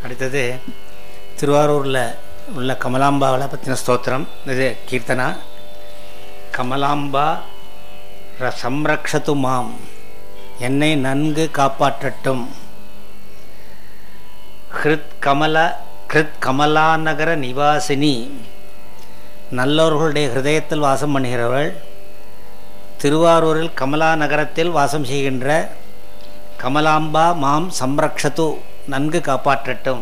அடுத்தது திருவாரூரில் உள்ள கமலாம்பாவில் பற்றின ஸ்தோத்திரம் இது கீர்த்தனா கமலாம்பா ர சம்ரக்ஷத்து மாம் என்னை நன்கு காப்பாற்றட்டும் ஹிருத் கமல கிருத் கமலாநகர நிவாசினி நல்லவர்களுடைய ஹிருதயத்தில் வாசம் பண்ணுகிறவள் திருவாரூரில் கமலா நகரத்தில் வாசம் செய்கின்ற கமலாம்பா மாம் சம்ரக்ஷத்து நன்கு காப்பாற்றட்டும்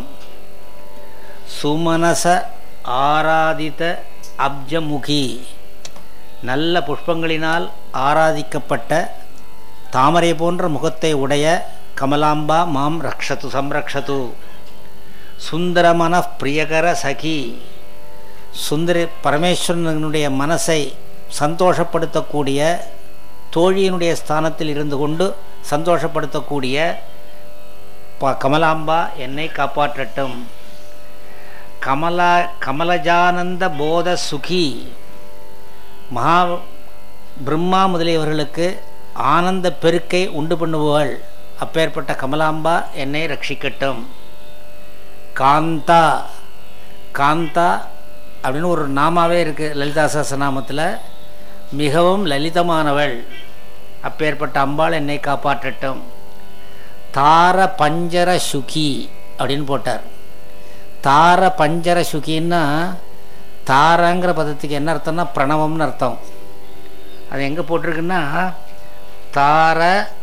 சுமனச ஆராதித அப்ஜமுகி நல்ல புஷ்பங்களினால் ஆராதிக்கப்பட்ட தாமரை போன்ற முகத்தை உடைய கமலாம்பா மாம் ரக்ஷத்து சம்ரக்ஷத்து சுந்தரமன பிரியகர சகி சுந்தர பரமேஸ்வரனுடைய மனசை சந்தோஷப்படுத்தக்கூடிய தோழியினுடைய ஸ்தானத்தில் இருந்து கொண்டு சந்தோஷப்படுத்தக்கூடிய ப கமலாம்பா என்னை காப்பாற்றட்டும் கமலா கமலஜானந்த போத சுகி மகா பிரம்மா முதலியவர்களுக்கு ஆனந்த பெருக்கை உண்டு பண்ணுபவள் அப்பேற்பட்ட கமலாம்பா என்னை ரட்சிக்கட்டும் காந்தா காந்தா அப்படின்னு ஒரு நாமாவே இருக்குது லலிதா சஹஸ்ரநாமத்தில் மிகவும் லலிதமானவள் அப்பேற்பட்ட அம்பாள் என்னை காப்பாற்றட்டும் தார பஞ்சர சுகி அப்படின்னு போட்டார் தார பஞ்சர சுகின்னா தாரங்கிற பதத்துக்கு என்ன அர்த்தம்னா பிரணவம்னு அர்த்தம் அது எங்கே போட்டிருக்குன்னா தார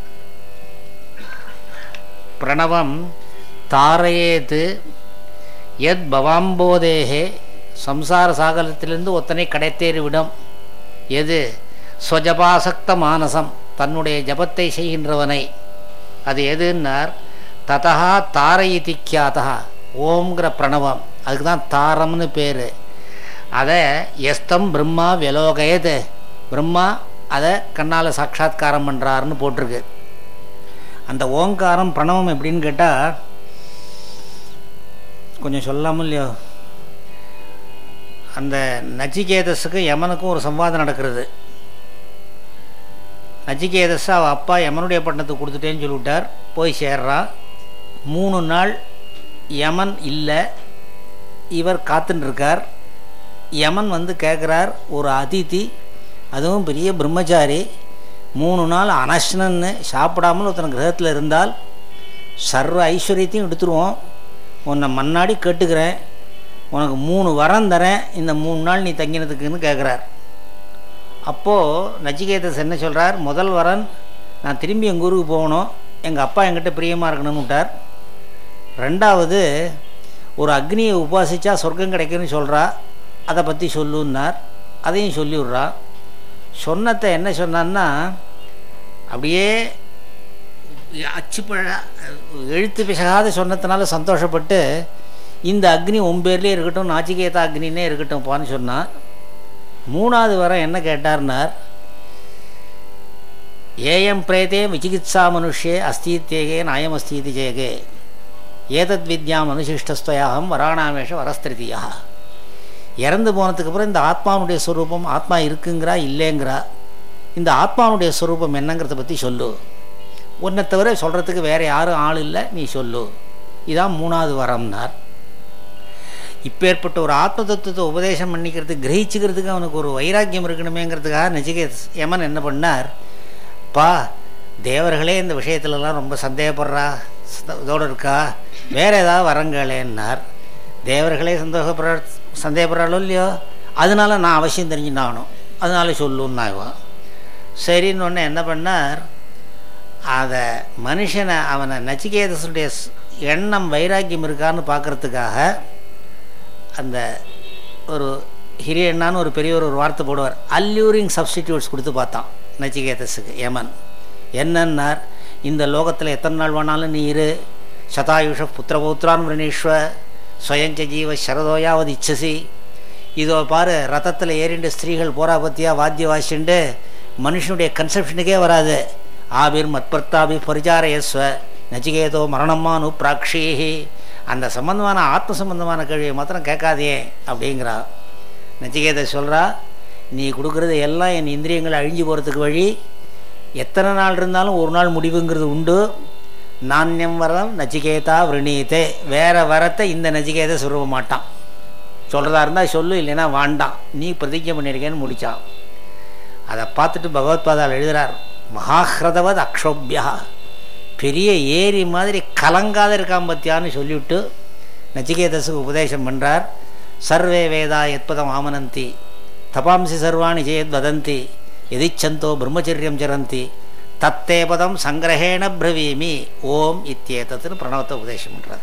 பிரணவம் தாரையேது எத் பவாம்போதேகே சம்சார சாகரத்திலிருந்து ஒத்தனை கடைத்தேறி விடும் எது ஸ்வஜபாசக்த மானசம் தன்னுடைய ஜபத்தை செய்கின்றவனை அது எதுன்னார் ததா தாரயிதிக்கியாதா ஓம்ங்கிற பிரணவம் அதுக்கு தான் தாரம்னு பேர் அதை எஸ்தம் பிரம்மா விலோகயது பிரம்மா அதை கண்ணால் சாட்சா்காரம் பண்ணுறாருன்னு போட்டிருக்கு அந்த ஓங்காரம் பிரணவம் எப்படின்னு கேட்டால் கொஞ்சம் சொல்லாமல் இல்லையோ அந்த நச்சிகேதஸுக்கும் யமனுக்கும் ஒரு சம்வாதம் நடக்கிறது நச்சிகேதஸ் அவள் அப்பா யமனுடைய பட்டணத்துக்கு கொடுத்துட்டேன்னு சொல்லிவிட்டார் போய் சேர்றான் மூணு நாள் யமன் இல்லை இவர் காத்துட்டுருக்கார் யமன் வந்து கேட்குறார் ஒரு அதிதி அதுவும் பெரிய பிரம்மச்சாரி மூணு நாள் அனஷ்னன்னு சாப்பிடாமல் ஒருத்தன் கிரகத்தில் இருந்தால் சர்வ ஐஸ்வர்யத்தையும் எடுத்துருவோம் உன்னை மண்ணாடி கேட்டுக்கிறேன் உனக்கு மூணு வரம் தரேன் இந்த மூணு நாள் நீ தங்கினதுக்குன்னு கேட்குறார் அப்போது நச்சிகேதஸ் என்ன சொல்கிறார் முதல் வரன் நான் திரும்பி எங்கள் ஊருக்கு போகணும் எங்கள் அப்பா என்கிட்ட பிரியமாக இருக்கணும்னு விட்டார் ரெண்டாவது ஒரு அக்னியை உபாசித்தா சொர்க்கம் கிடைக்குன்னு சொல்கிறா அதை பற்றி சொல்லுன்னார் அதையும் சொல்லி விட்றா சொன்னத்தை என்ன சொன்னான்னா அப்படியே அச்சுப்பழ எழுத்து பிசகாத சொன்னதுனால சந்தோஷப்பட்டு இந்த அக்னி ஒம்பேர்லேயே இருக்கட்டும் நாச்சிகேதா அக்னின்னே இருக்கட்டும் போன்னு சொன்னான் மூணாவது வர என்ன கேட்டார்னார் ஏயம் பிரேதே விசிகித்சா மனுஷே அஸ்தீத்தேகே நாயம் அஸ்தீதி ஜெயகே ஏதத் வித்யாம் அனுசிஷ்டஸ்துவயாகம் வராணாமேஷ வரஸ்திருதியா இறந்து போனதுக்கப்புறம் இந்த ஆத்மாவுடைய ஸ்வரூபம் ஆத்மா இருக்குங்கிறா இல்லைங்கிறா இந்த ஆத்மாவுடைய ஸ்வரூபம் என்னங்கிறத பற்றி சொல்லு உன்னை தவிர சொல்கிறதுக்கு வேறு யாரும் ஆள் இல்லை நீ சொல்லு இதான் மூணாவது வரம்னார் இப்பேற்பட்ட ஒரு ஆத்ம தத்துவத்தை உபதேசம் பண்ணிக்கிறது கிரகிச்சுக்கிறதுக்கு அவனுக்கு ஒரு வைராக்கியம் இருக்கணுமேங்கிறதுக்காக நச்சிகேத் யமன் என்ன பண்ணார் பா தேவர்களே இந்த விஷயத்துலலாம் ரொம்ப சந்தேகப்படுறா இதோடு இருக்கா வேறு ஏதாவது வரங்களேன்னார் தேவர்களே சந்தோஷப்படுற சந்தேகப்படுறாளோ இல்லையோ அதனால நான் அவசியம் தெரிஞ்சுட்டாகணும் அதனால சொல்லுன்னு ஆகுவான் சரின்னு ஒன்று என்ன பண்ணார் அதை மனுஷனை அவனை நச்சிகேதஸுடைய எண்ணம் வைராக்கியம் இருக்கான்னு பார்க்குறதுக்காக அந்த ஒரு ஹிரியண்ணான்னு ஒரு பெரியவர் ஒரு வார்த்தை போடுவார் அல்யூரிங் சப்ஸ்டிடியூட்ஸ் கொடுத்து பார்த்தான் நச்சிகேதஸுக்கு யமன் என்னன்னார் இந்த லோகத்தில் எத்தனை நாள் வேணாலும் நீ இரு சதாயுஷ புத்திரபௌத்ரான் விரணீஸ்வ ஸ்வயஞ்ச ஜீவ சரதோயாவது இச்சசி இதோ பாரு ரதத்தில் ஏறிண்டு ஸ்திரீகள் போரா பத்தியா வாத்திய வாசிண்டு மனுஷனுடைய கன்செப்ஷனுக்கே வராது ஆபிர் மத்பர்த்தாபி பரிச்சாரயஸ்வ நச்சிகேதோ மரணமானு பிராக்ஷீஹி அந்த சம்பந்தமான ஆத்ம சம்பந்தமான கேள்வியை மாத்திரம் கேட்காதே அப்படிங்கிறா நச்சிகேத சொல்கிறா நீ கொடுக்குறது எல்லாம் என் இந்திரியங்கள் அழிஞ்சு போகிறதுக்கு வழி எத்தனை நாள் இருந்தாலும் ஒரு நாள் முடிவுங்கிறது உண்டு நாண்யம் வரம் நச்சிகேதா விரணீதே வேறு வரத்தை இந்த நச்சிகேதை சொல்ல மாட்டான் சொல்கிறதா இருந்தால் சொல்லு இல்லைன்னா வாண்டாம் நீ பிரதிஜை பண்ணியிருக்கேன்னு முடித்தான் அதை பார்த்துட்டு பகவத்பாதால் எழுதுகிறார் மகாஹ்ரதவத் அக்ஷோபியா பெரிய ஏரி மாதிரி கலங்காத இருக்கான் பத்தியான்னு சொல்லிவிட்டு நச்சிகேதஸுக்கு உபதேசம் பண்ணுறார் சர்வே வேதா எத்பதம் ஆமனந்தி தபாம்சி சர்வாணி ஜெயத் வதந்தி எதிச்சந்தோ பிரம்மச்சரியம் சரந்தி தத்தே பதம் சங்கிரகேண பிரவீமி ஓம் இத்தியேதத்துன்னு பிரணவத்தை உபதேசம் பண்ணுறார்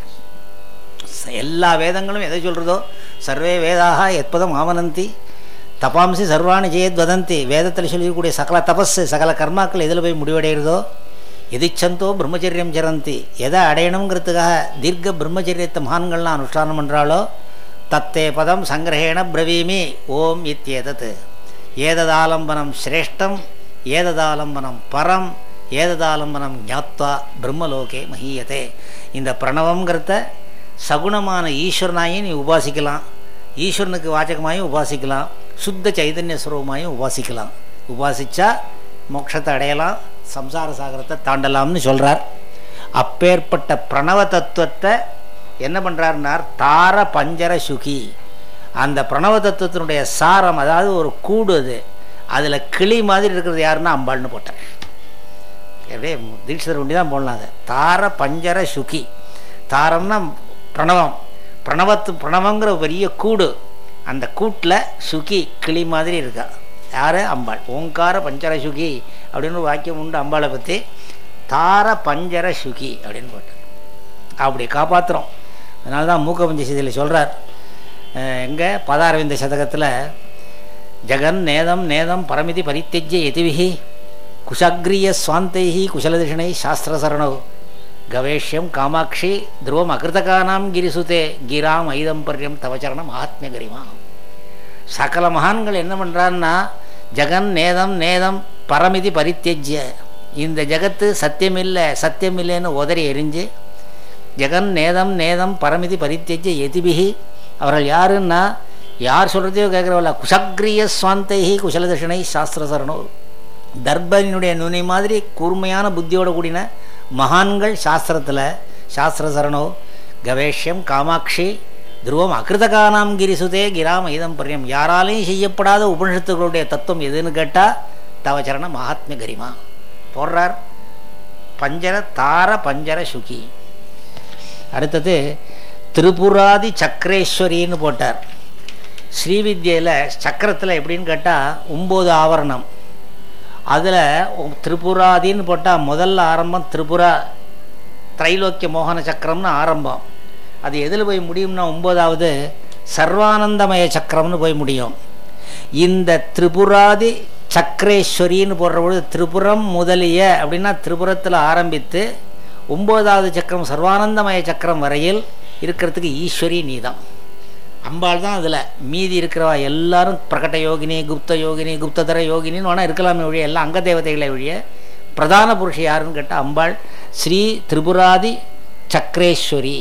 எல்லா வேதங்களும் எதை சொல்கிறதோ சர்வே வேதாக எத்பதம் ஆமனந்தி தபாம்சி சர்வாணி ஜெயத் வதந்தி வேதத்தில் சொல்லக்கூடிய சகல தபஸ் சகல கர்மாக்கள் எதில் போய் முடிவடைகிறதோ எதிச்சந்தோ பிரம்மச்சரியம் சரந்தி எதை அடையணுங்கிறதுக்காக தீர்க்க பிரம்மச்சரியத்தை மகான்கள்லாம் அனுஷ்டானம் பண்ணுறாளோ தத்தே பதம் சங்கிரகேண பிரவீமி ஓம் இத்தியதத் ஏததாலம்பனம் சிரேஷ்டம் ஏததாலம்பனம் பரம் ஏததாலம்பனம் ஞாத்வா பிரம்மலோகே மஹீயதே இந்த பிரணவங்கிறத சகுணமான ஈஸ்வரனாயும் நீ உபாசிக்கலாம் ஈஸ்வரனுக்கு வாச்சகமாயும் உபாசிக்கலாம் சுத்த சைதன்ய ஸ்வரூபமாயும் உபாசிக்கலாம் உபாசித்தா மோட்சத்தை அடையலாம் சம்சார சாகரத்தை தாண்டலாம்னு சொல்கிறார் அப்பேற்பட்ட பிரணவ தத்துவத்தை என்ன பண்ணுறாருனார் தார பஞ்சர சுகி அந்த பிரணவ தத்துவத்தினுடைய சாரம் அதாவது ஒரு கூடு அது அதில் கிளி மாதிரி இருக்கிறது யாருன்னா அம்பாள்னு போட்டேன் அப்படியே தீட்சிதர் ஒண்டி தான் போடலாம் அதை தார பஞ்சர சுகி தாரம்னா பிரணவம் பிரணவத்து பிரணவங்கிற பெரிய கூடு அந்த கூட்டில் சுகி கிளி மாதிரி இருக்கா யார் அம்பாள் ஓங்கார பஞ்சர சுகி அப்படின்னு ஒரு வாக்கியம் உண்டு அம்பாளை பற்றி தார பஞ்சர சுகி அப்படின்னு போட்டார் அப்படி காப்பாற்றுறோம் அதனால தான் மூக்க பஞ்சசதியில் சொல்கிறார் எங்கே பதாரவிந்த சதகத்தில் ஜெகன் நேதம் நேதம் பரமிதி பரித்தெஜ்ய எதிவிகி குஷாக்ரிய சுவாந்தைஹி குசலதிஷணை சாஸ்திரசரணோ கவேஷ்யம் காமாட்சி துருவம் அகிருத்தகானாம் கிரிசுதே கிராம் ஐதம்பர்யம் தவச்சரணம் ஆத்மிய கரிமா சகல மகான்கள் என்ன பண்ணுறான்னா ஜெகன் நேதம் நேதம் பரமிதி பரித்தெஜ்ய இந்த ஜெகத்து சத்தியமில்லை சத்தியமில்லைன்னு உதறி எரிஞ்சு ஜெகன் நேதம் நேதம் பரமிதி பரித்தெஜ்ய எதிபிகி அவர்கள் யாருன்னா யார் சொல்கிறதையோ கேட்குறவல்ல குஷக்ரிய சுவாந்தைஹி குசலதர்ஷனை சாஸ்திரசரணோ தர்பனினுடைய நுனி மாதிரி கூர்மையான புத்தியோட கூடின மகான்கள் சாஸ்திரத்தில் சாஸ்திரசரணோ கவேஷ்யம் காமாட்சி துருவம் அகிருதகானாம் கிரிசுதே கிராம் இதம் பரியம் யாராலையும் செய்யப்படாத உபனிஷத்துக்களுடைய தத்துவம் எதுன்னு கேட்டால் தவச்சரண மகாத்மிய கரிமா போடுறார் பஞ்சர தார பஞ்சர சுகி அடுத்தது திரிபுராதி சக்கரேஸ்வரின்னு போட்டார் ஸ்ரீவித்யில் சக்கரத்தில் எப்படின்னு கேட்டால் ஒம்பது ஆவரணம் அதில் திரிபுராதின்னு போட்டால் முதல்ல ஆரம்பம் திரிபுரா திரைலோக்கிய மோகன சக்கரம்னு ஆரம்பம் அது எதில் போய் முடியும்னா ஒம்போதாவது சர்வானந்தமய சக்கரம்னு போய் முடியும் இந்த திரிபுராதி சக்கரேஸ்வரின்னு போடுற பொழுது திரிபுரம் முதலிய அப்படின்னா திரிபுரத்தில் ஆரம்பித்து ஒம்போதாவது சக்கரம் சர்வானந்தமய சக்கரம் வரையில் இருக்கிறதுக்கு ஈஸ்வரி நீதான் அம்பாள் தான் அதில் மீதி இருக்கிறவா எல்லாரும் பிரகட்ட யோகினி குப்த யோகினி குப்ததர யோகினின்னு வேணால் இருக்கலாமே ஒழிய எல்லாம் அங்க தேவதைகளை ஒழிய பிரதான புருஷ யாருன்னு கேட்டால் அம்பாள் ஸ்ரீ திரிபுராதி சக்கரேஸ்வரி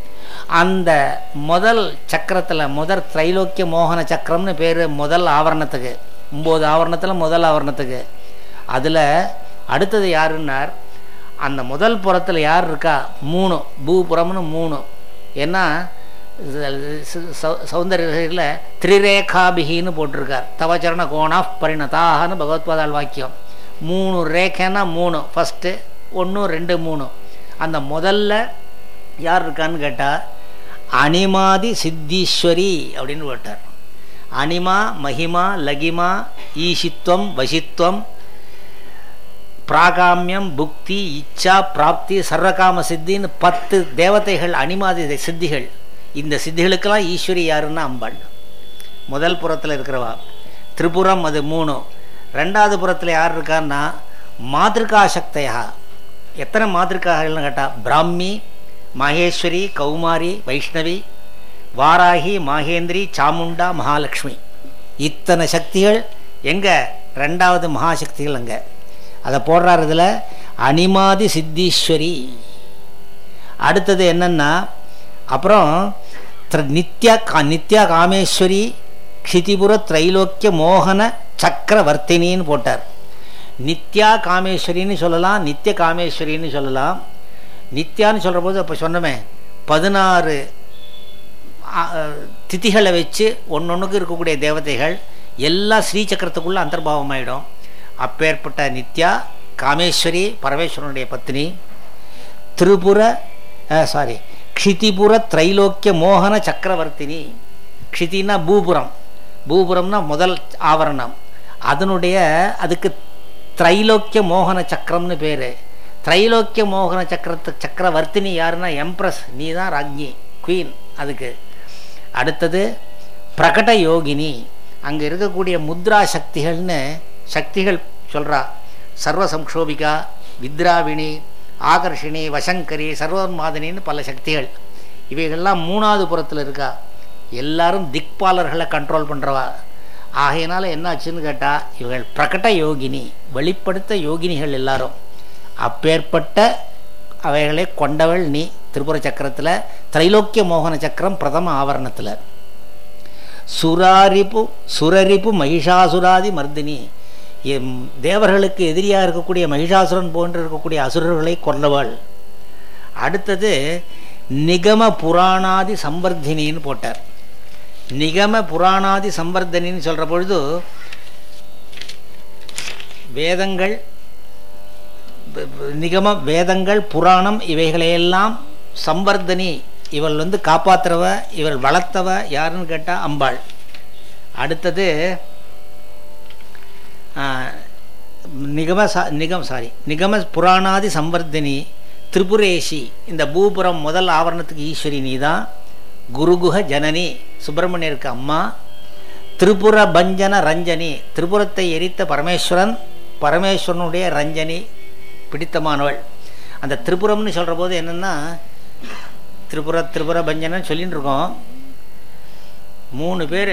அந்த முதல் சக்கரத்தில் முதல் திரைலோக்கிய மோகன சக்கரம்னு பேர் முதல் ஆவரணத்துக்கு ஒம்பது ஆவரணத்தில் முதல் ஆவரணத்துக்கு அதில் அடுத்தது யாருன்னார் அந்த முதல் புறத்தில் யார் இருக்கா மூணு பூபுறம்னு மூணு ஏன்னா சௌந்தர்யில் திரிரேகாபிகின்னு போட்டிருக்கார் தவச்சரண கோணா பரிணதாகனு பகவத்பாதால் வாக்கியம் மூணு ரேகைன்னா மூணு ஃபஸ்ட்டு ஒன்று ரெண்டு மூணு அந்த முதல்ல யார் இருக்கான்னு கேட்டால் அனிமாதி சித்தீஸ்வரி அப்படின்னு போட்டார் அனிமா மகிமா லகிமா ஈஷித்வம் வசித்வம் பிராகாமியம் புக்தி இச்சா பிராப்தி சர்வகாம சித்தின்னு பத்து தேவதைகள் அனிமாதி சித்திகள் இந்த சித்திகளுக்கெல்லாம் ஈஸ்வரி யாருன்னா அம்பாள் முதல் புறத்தில் இருக்கிறவா திரிபுரம் அது மூணு ரெண்டாவது புறத்தில் யார் இருக்கான்னா மாதிருகா சக்தையா எத்தனை மாதிருக்காகள்னு கேட்டால் பிராமி மகேஸ்வரி கௌமாரி வைஷ்ணவி வாராகி மாகேந்திரி சாமுண்டா மகாலட்சுமி இத்தனை சக்திகள் எங்கே ரெண்டாவது மகாசக்திகள் அங்கே அதை போடுறார் இதில் அனிமாதி சித்தீஸ்வரி அடுத்தது என்னென்னா அப்புறம் நித்யா கா நித்யா காமேஸ்வரி க்ஷிதிபுர திரைலோக்கிய மோகன சக்கரவர்த்தினின்னு போட்டார் நித்யா காமேஸ்வரின்னு சொல்லலாம் நித்திய காமேஸ்வரின்னு சொல்லலாம் நித்யான்னு சொல்கிற போது அப்போ சொன்னோமே பதினாறு திதிகளை வச்சு ஒன்றொன்றுக்கு இருக்கக்கூடிய தேவதைகள் எல்லா ஸ்ரீசக்கரத்துக்குள்ளே அந்தர்பாவமாயிடும் அப்பேற்பட்ட நித்யா காமேஸ்வரி பரமேஸ்வரனுடைய பத்னி திரிபுர சாரி க்ஷிதிபுர திரைலோக்கிய மோகன சக்கரவர்த்தினி க்ஷிதினா பூபுரம் பூபுரம்னா முதல் ஆவரணம் அதனுடைய அதுக்கு திரைலோக்கிய மோகன சக்கரம்னு பேர் திரைலோக்கிய மோகன சக்கரத்து சக்கரவர்த்தினி யாருன்னா எம்ப்ரஸ் நீ தான் ராஜ்ஞி குவீன் அதுக்கு அடுத்தது பிரகட யோகினி அங்கே இருக்கக்கூடிய முத்ரா சக்திகள்னு சக்திகள் சொல்கிறா சர்வ சம்ஷோபிகா வித்ராவிணி ஆகர்ஷினி வசங்கரி சர்வன்மாதினின்னு பல சக்திகள் இவைகள்லாம் மூணாவது புறத்தில் இருக்கா எல்லாரும் திக்பாலர்களை கண்ட்ரோல் பண்ணுறவா ஆகையினால என்னாச்சுன்னு கேட்டால் இவர்கள் பிரகட யோகினி வெளிப்படுத்த யோகினிகள் எல்லாரும் அப்பேற்பட்ட அவைகளை கொண்டவள் நீ திரிபுர சக்கரத்தில் திரைலோக்கிய மோகன சக்கரம் பிரதம ஆவரணத்தில் சுராரிப்பு சுரரிப்பு மகிஷாசுராதி மர்தினி தேவர்களுக்கு எதிரியாக இருக்கக்கூடிய மகிஷாசுரன் போன்று இருக்கக்கூடிய அசுரர்களை கொண்டவள் அடுத்தது நிகம புராணாதி சம்பர்தினின்னு போட்டார் நிகம புராணாதி சம்பர்தனின்னு சொல்கிற பொழுது வேதங்கள் நிகம வேதங்கள் புராணம் இவைகளையெல்லாம் சம்பர்தனி இவள் வந்து காப்பாற்றுறவ இவள் வளர்த்தவ யாருன்னு கேட்டால் அம்பாள் அடுத்தது நிகம சா நிகம் சாரி நிகம புராணாதி சம்பர்தினி திரிபுரேஷி இந்த பூபுரம் முதல் ஆவரணத்துக்கு ஈஸ்வரி நீ தான் குருகுஹ ஜனனி சுப்பிரமணியருக்கு அம்மா திரிபுர பஞ்சன ரஞ்சனி திரிபுரத்தை எரித்த பரமேஸ்வரன் பரமேஸ்வரனுடைய ரஞ்சனி பிடித்தமானவள் அந்த திரிபுரம்னு சொல்கிற போது என்னென்னா திரிபுர திரிபுர பஞ்சனன்னு சொல்லிட்டு இருக்கோம் மூணு பேர்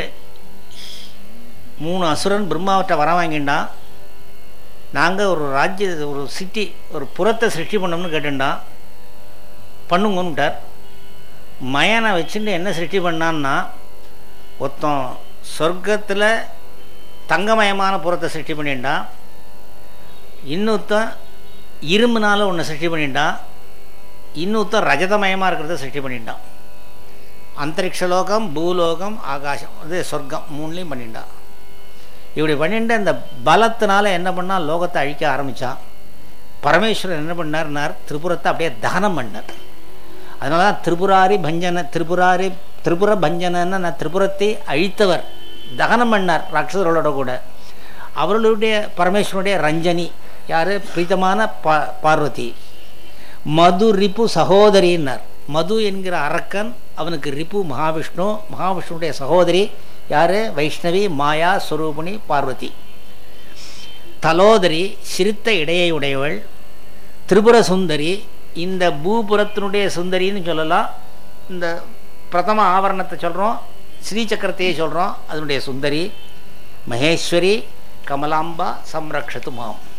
மூணு அசுரன் பிரம்மாவற்றை வர வாங்கிண்டான் நாங்கள் ஒரு ராஜ்ய ஒரு சிட்டி ஒரு புறத்தை சிருஷ்டி பண்ணோம்னு கேட்டுண்டான் பண்ணுங்கன்னுட்டார் மயனை வச்சுட்டு என்ன சிருஷ்டி பண்ணான்னா ஒருத்தன் சொர்க்கத்தில் தங்கமயமான புறத்தை சிருஷ்டி பண்ணிட்டான் இன்னொருத்தன் இரும்புனால ஒன்று சிருஷ்டி பண்ணிட்டான் இன்னொருத்தன் ரஜதமயமாக இருக்கிறத சிருஷ்டி பண்ணிட்டான் அந்தரிக்ஷலோகம் பூலோகம் ஆகாசம் அது சொர்க்கம் மூணுலேயும் பண்ணிட்டான் இப்படி பண்ணிட்டு அந்த பலத்தினால என்ன பண்ணால் லோகத்தை அழிக்க ஆரம்பித்தான் பரமேஸ்வரன் என்ன பண்ணார்னார் திரிபுரத்தை அப்படியே தகனம் பண்ணார் அதனால தான் திரிபுராரி பஞ்சன திரிபுராரி திரிபுர பஞ்சனன்னு நான் திரிபுரத்தை அழித்தவர் தகனம் பண்ணார் ராட்சசர்களோட கூட அவர்களுடைய பரமேஸ்வரனுடைய ரஞ்சனி யார் பிரீத்தமான பா பார்வதி மது ரிப்பு சகோதரின்னார் மது என்கிற அரக்கன் அவனுக்கு ரிப்பு மகாவிஷ்ணு மகாவிஷ்ணுடைய சகோதரி யார் வைஷ்ணவி மாயா ஸ்வரூபிணி பார்வதி தலோதரி சிரித்த இடையை உடையவள் திரிபுர சுந்தரி இந்த பூபுரத்தினுடைய சுந்தரின்னு சொல்லலாம் இந்த பிரதம ஆவரணத்தை சொல்கிறோம் ஸ்ரீசக்கரத்தையே சொல்கிறோம் அதனுடைய சுந்தரி மகேஸ்வரி கமலாம்பா சம்ரக்ஷத்து மாம்